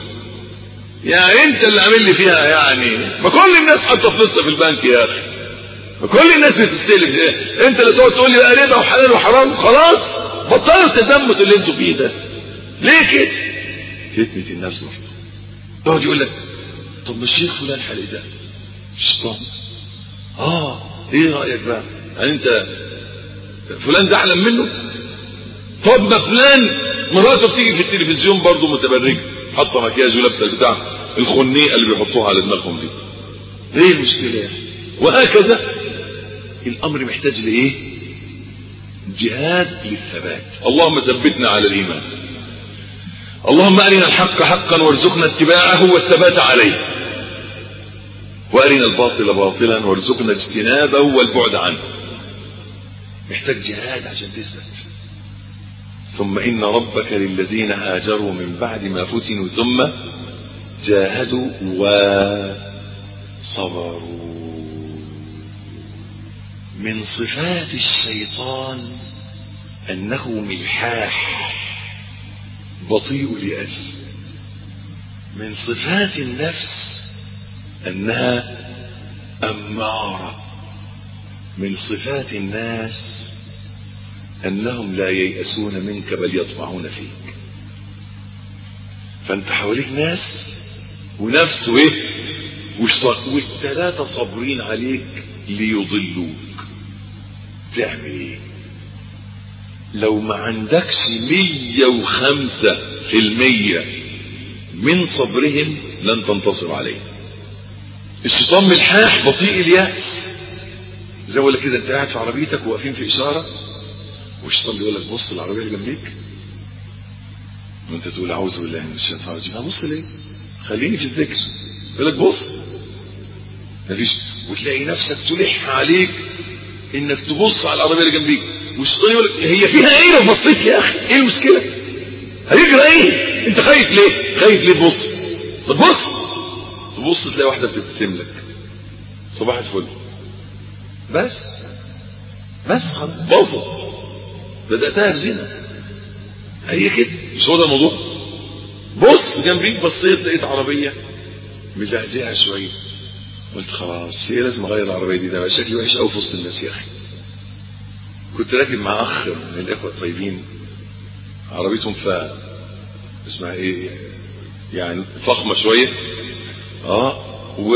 يا انت اللي عامل لي فيها يعني ما كل الناس حاطه فلوسها في البنك يا اخي ما كل الناس بتستلف انت اللي تقعد تقول لي بقى ربا وحلال وحرام خلاص بطلوا التزمت اللي انتوا فيه ده ليه كده فتنه الناس برضه يقعد يقول لك طب ما الشيخ فلان حالي ده الشيطان اه ايه رايك بقى يعني انت فلان ده اعلم منه طب ما فلان مراته بتيجي في التلفزيون برضه متبرجه حاطه مكياج ولابسه البتاع الخنيقه اللي بيحطوها على دماغهم دي ايه المشكله يعني وهكذا الامر محتاج لايه جهاد للثبات اللهم ثبتنا على الايمان اللهم ارنا الحق حقا وارزقنا اتباعه والثبات عليه وارنا الباطل باطلا وارزقنا اجتنابه والبعد عنه محتاج جهاد عشان تثبت ثم ان ربك للذين هاجروا من بعد ما فتنوا ثم جاهدوا وصبروا من صفات الشيطان انه ملحاح بطيء لأجل من صفات النفس أنها أمارة من صفات الناس أنهم لا ييأسون منك بل يطمعون فيك فأنت حواليك ناس ونفس وإيه والثلاثة صابرين عليك ليضلوك تعمل ايه لو ما عندكش مية وخمسة في المية من صبرهم لن تنتصر عليه الشيطان ملحاح بطيء اليأس زي ما كده انت قاعد في عربيتك وواقفين في اشارة والشيطان بيقول لك بص العربية اللي جنبيك وانت تقول اعوذ بالله من الشيطان الرجيم ابص ليه خليني في الذكر يقول لك بص مفيش وتلاقي نفسك تلح عليك انك تبص على العربيه اللي جنبيك والشيطان يقول لك هي فيها ايه لو بصيت يا اخي ايه المشكله هيجرى ايه انت خايف ليه خايف ليه تبص طب بص تبص تلاقي واحده بتبتسم لك صباح الفل بس بس خلاص باظت بداتها بزنا هي كده مش هو ده الموضوع بص جنبيك بصيت لقيت عربيه مزعزعه شويه قلت خلاص هي لازم اغير العربيه دي ده شكلي وحش قوي في وسط الناس يا اخي كنت راكب مع اخ من الاخوه الطيبين عربيتهم ف اسمها ايه يعني فخمه شويه اه و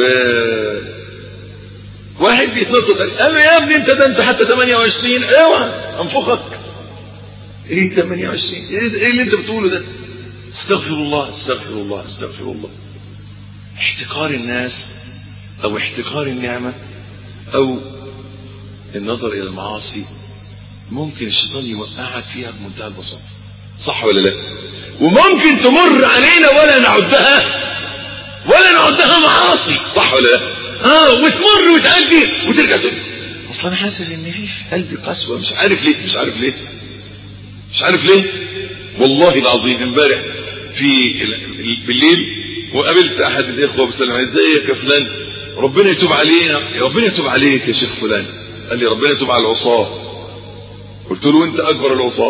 واحد بيتنطط قال له يا ابني انت ده انت حتى 28 اوعى انفخك ايه 28 ايه اللي انت بتقوله ده استغفر الله استغفر الله استغفر الله احتقار الناس او احتقار النعمة او النظر الى المعاصي ممكن الشيطان يوقعك فيها بمنتهى البساطة صح ولا لا وممكن تمر علينا ولا نعدها ولا نعدها معاصي صح ولا لا اه وتمر وتعدي وترجع تقول اصل انا حاسس ان في في قلبي قسوه مش عارف ليه مش عارف ليه مش عارف ليه والله العظيم امبارح في بالليل وقابلت احد الاخوه بسلم ازيك يا فلان ربنا يتوب علينا ربنا يتوب عليك يا شيخ فلان قال لي ربنا يتوب على العصاة قلت له انت اكبر العصاة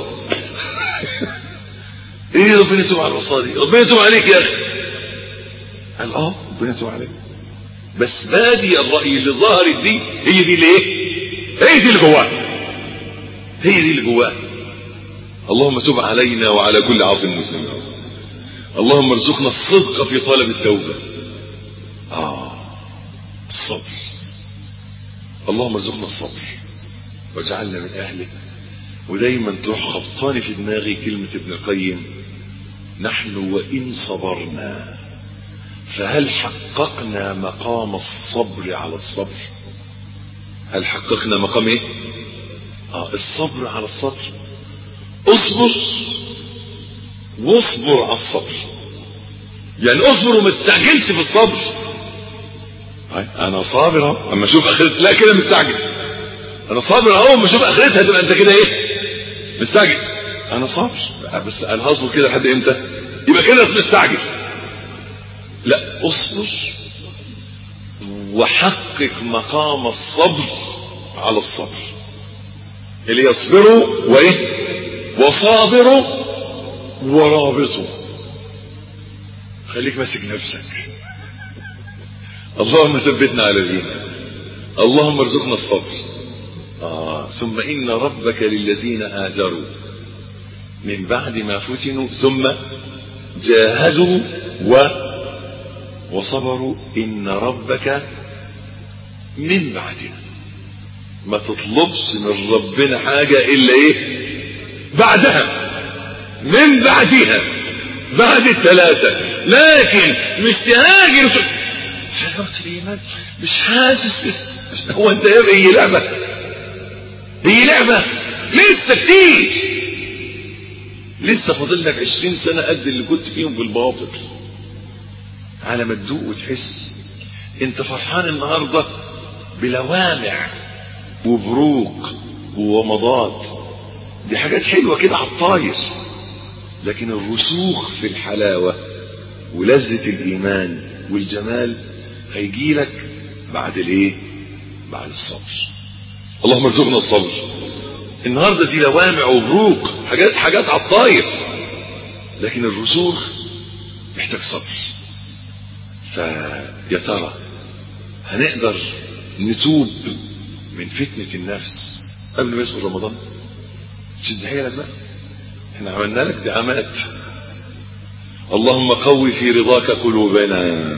ايه ربنا يتوب على العصاة دي ربنا يتوب عليك يا اخي قال اه ربنا يتوب عليك بس بادي الرأي اللي ظهرت دي هي دي اللي ايه هي دي اللي جواها هي دي اللي جواها اللهم تب علينا وعلى كل عاصم مسلم اللهم ارزقنا الصدق في طلب التوبة آه الصبر اللهم ارزقنا الصبر واجعلنا من أهله ودايما تروح خبطاني في دماغي كلمة ابن القيم نحن وإن صبرنا فهل حققنا مقام الصبر على الصبر هل حققنا مقام ايه آه الصبر على الصبر اصبر واصبر على الصبر يعني اصبر وما تستعجلش في الصبر انا صابر اهو اما اشوف اخرتها لا كده مستعجل انا صابر اهو اما اشوف اخرتها تبقى انت كده ايه مستعجل انا صابر بس انا هصبر كده لحد امتى يبقى كده مستعجل لا اصبر وحقق مقام الصبر على الصبر اللي يصبروا وايه وصابروا ورابطوا خليك ماسك نفسك اللهم ثبتنا على دينك اللهم ارزقنا الصبر آه. ثم إن ربك للذين آجروا من بعد ما فتنوا ثم جاهدوا و وصبروا إن ربك من بعدها ما تطلبش من ربنا حاجة إلا إيه بعدها من بعدها بعد الثلاثة لكن مش تهاجر حلاوة الإيمان مش حاسس هو أنت يا هي لعبة هي لعبة لسه كتير لسه فاضل لك 20 سنة قد اللي كنت فيهم بالباطل على ما تدوق وتحس انت فرحان النهارده بلوامع وبروق وومضات دي حاجات حلوه كده على الطاير لكن الرسوخ في الحلاوه ولذه الايمان والجمال هيجي لك بعد الايه بعد الصبر اللهم ارزقنا الصبر النهارده دي لوامع وبروق حاجات حاجات على الطاير لكن الرسوخ محتاج صبر فيا ترى هنقدر نتوب من فتنة النفس قبل ما يدخل رمضان شد حيلك بقى احنا عملنا لك دعامات اللهم قوي في رضاك قلوبنا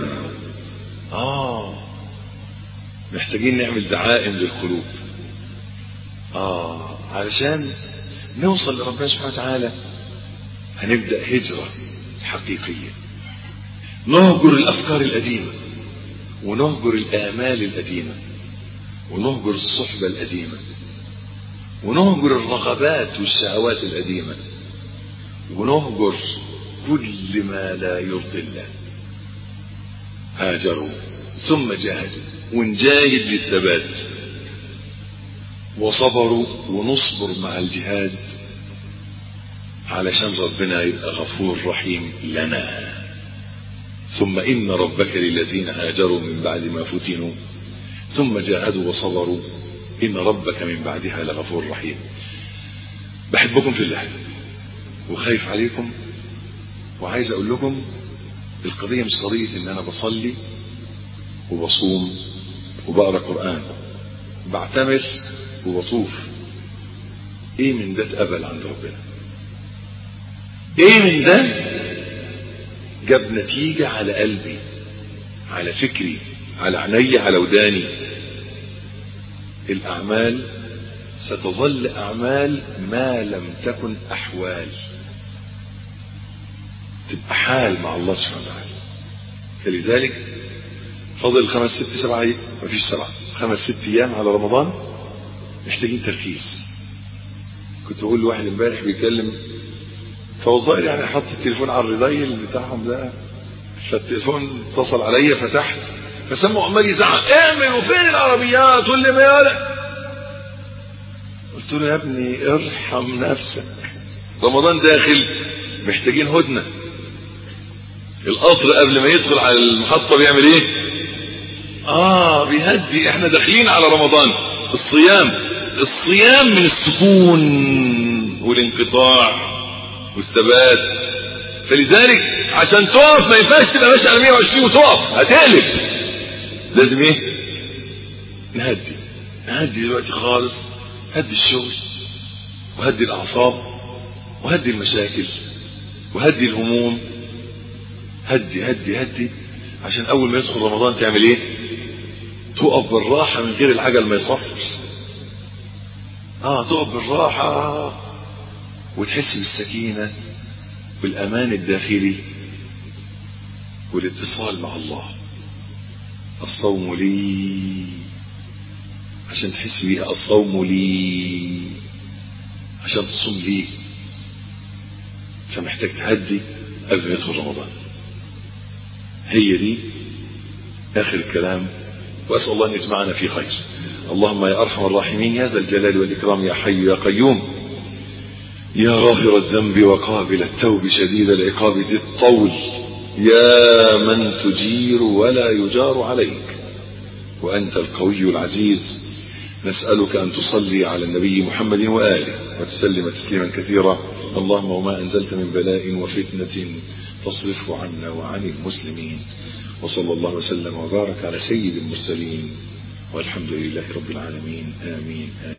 اه محتاجين نعمل دعائم للقلوب آه علشان نوصل لربنا سبحانه وتعالى هنبدأ هجرة حقيقية نهجر الأفكار القديمة ونهجر الآمال القديمة ونهجر الصحبة القديمة ونهجر الرغبات والشهوات القديمة ونهجر كل ما لا يرضي الله هاجروا ثم جاهدوا ونجاهد للثبات وصبروا ونصبر مع الجهاد علشان ربنا يبقى غفور رحيم لنا ثم إن ربك للذين هاجروا من بعد ما فتنوا ثم جاهدوا وصبروا إن ربك من بعدها لغفور رحيم بحبكم في الله وخايف عليكم وعايز أقول لكم القضية مش قضية إن أنا بصلي وبصوم وبقرأ قرآن بعتمر وبطوف ايه من ده اتقبل عند ربنا ايه من ده جاب نتيجة على قلبي على فكري على عيني على وداني الاعمال ستظل اعمال ما لم تكن احوال تبقى حال مع الله سبحانه وتعالى فلذلك فضل خمس ست سبعة مفيش سبعة خمس ست ايام على رمضان محتاجين تركيز كنت اقول لواحد امبارح بيتكلم فوالظاهر يعني حط التليفون على الريدايل بتاعهم ده فالتليفون اتصل عليا فتحت فسمعوا عمال يزعق اعمل وفين العربيات واللي ما يالا قلت له يا ابني ارحم نفسك رمضان داخل محتاجين هدنه القطر قبل ما يدخل على المحطه بيعمل ايه اه بيهدي احنا داخلين على رمضان الصيام الصيام من السكون والانقطاع والثبات فلذلك عشان تقف ما ينفعش تبقى ماشي على 120 وتقف هتقلب لازم ايه نهدي نهدي دلوقتي خالص هدي الشغل وهدي الاعصاب وهدي المشاكل وهدي الهموم هدي هدي هدي عشان اول ما يدخل رمضان تعمل ايه تقف بالراحة من غير العجل ما يصفر اه تقف بالراحة وتحس بالسكينة والامان الداخلي والاتصال مع الله الصوم لي عشان تحس بيها الصوم لي عشان تصوم لي فمحتاج تهدي قبل ما يدخل رمضان هي دي اخر الكلام واسال الله ان يجمعنا في خير اللهم يا ارحم الراحمين يا ذا الجلال والاكرام يا حي يا قيوم يا غافر الذنب وقابل التوب شديد العقاب ذي الطول يا من تجير ولا يجار عليك وانت القوي العزيز نسالك ان تصلي على النبي محمد واله وتسلم تسليما كثيرا اللهم وما انزلت من بلاء وفتنه فاصرفه عنا وعن المسلمين وصلى الله وسلم وبارك على سيد المرسلين والحمد لله رب العالمين آمين, آمين